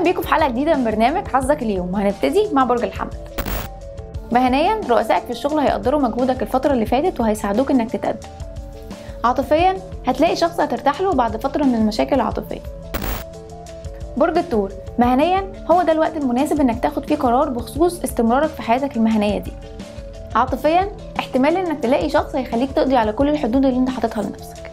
بيكم في حلقه جديده من برنامج حظك اليوم وهنبتدي مع برج الحمل مهنيا رؤسائك في الشغل هيقدروا مجهودك الفتره اللي فاتت وهيساعدوك انك تتقدم عاطفيا هتلاقي شخص هترتاح له بعد فتره من المشاكل العاطفيه برج الثور مهنيا هو ده الوقت المناسب انك تاخد فيه قرار بخصوص استمرارك في حياتك المهنيه دي عاطفيا احتمال انك تلاقي شخص هيخليك تقضي على كل الحدود اللي انت حاططها لنفسك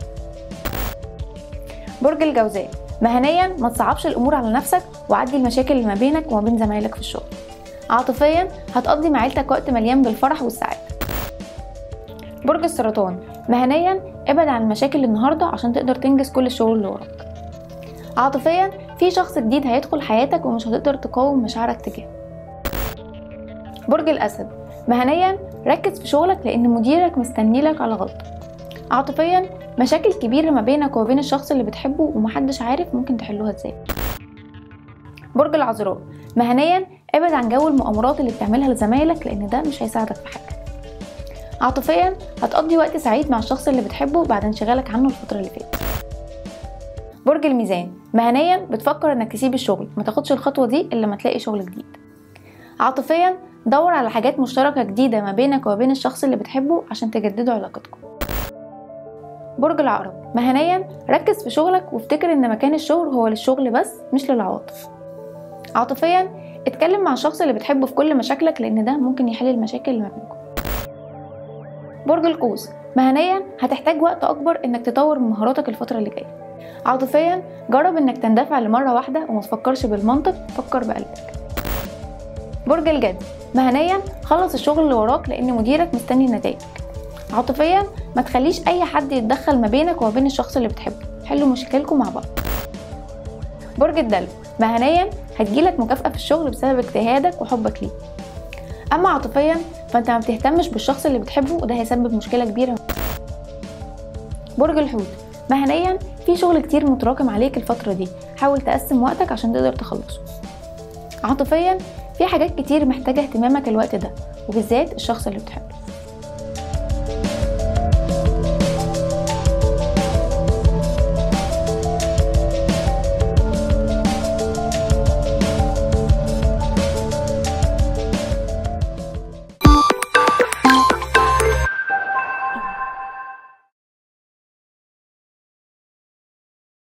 برج الجوزاء مهنيا ما تصعبش الامور على نفسك وعدي المشاكل اللي ما بينك وما بين زمايلك في الشغل عاطفيا هتقضي مع عيلتك وقت مليان بالفرح والسعاده برج السرطان مهنيا ابعد عن المشاكل النهارده عشان تقدر تنجز كل الشغل اللي وراك عاطفيا في شخص جديد هيدخل حياتك ومش هتقدر تقاوم مشاعرك تجاهه برج الاسد مهنيا ركز في شغلك لان مديرك مستني لك على غلطه عاطفيا مشاكل كبيرة ما بينك وبين الشخص اللي بتحبه ومحدش عارف ممكن تحلوها ازاي برج العذراء مهنيا ابعد عن جو المؤامرات اللي بتعملها لزمايلك لان ده مش هيساعدك في حاجة عاطفيا هتقضي وقت سعيد مع الشخص اللي بتحبه بعد انشغالك عنه الفترة اللي فاتت برج الميزان مهنيا بتفكر انك تسيب الشغل ما تاخدش الخطوة دي الا لما تلاقي شغل جديد عاطفيا دور على حاجات مشتركة جديدة ما بينك وبين الشخص اللي بتحبه عشان تجددوا علاقتكم برج العقرب مهنيا ركز في شغلك وافتكر ان مكان الشغل هو للشغل بس مش للعواطف عاطفيا اتكلم مع الشخص اللي بتحبه في كل مشاكلك لان ده ممكن يحل المشاكل اللي ما بينكم برج القوس مهنيا هتحتاج وقت اكبر انك تطور من مهاراتك الفتره اللي جايه عاطفيا جرب انك تندفع لمره واحده وما تفكرش بالمنطق فكر بقلبك برج الجد مهنيا خلص الشغل اللي وراك لان مديرك مستني نتائجك عاطفيا ما تخليش اي حد يتدخل ما بينك وما بين الشخص اللي بتحبه حلوا مشاكلكم مع بعض برج الدلو مهنيا هتجيلك مكافأة في الشغل بسبب اجتهادك وحبك ليه اما عاطفيا فانت ما بتهتمش بالشخص اللي بتحبه وده هيسبب مشكلة كبيرة برج الحوت مهنيا في شغل كتير متراكم عليك الفترة دي حاول تقسم وقتك عشان تقدر تخلصه عاطفيا في حاجات كتير محتاجة اهتمامك الوقت ده وبالذات الشخص اللي بتحبه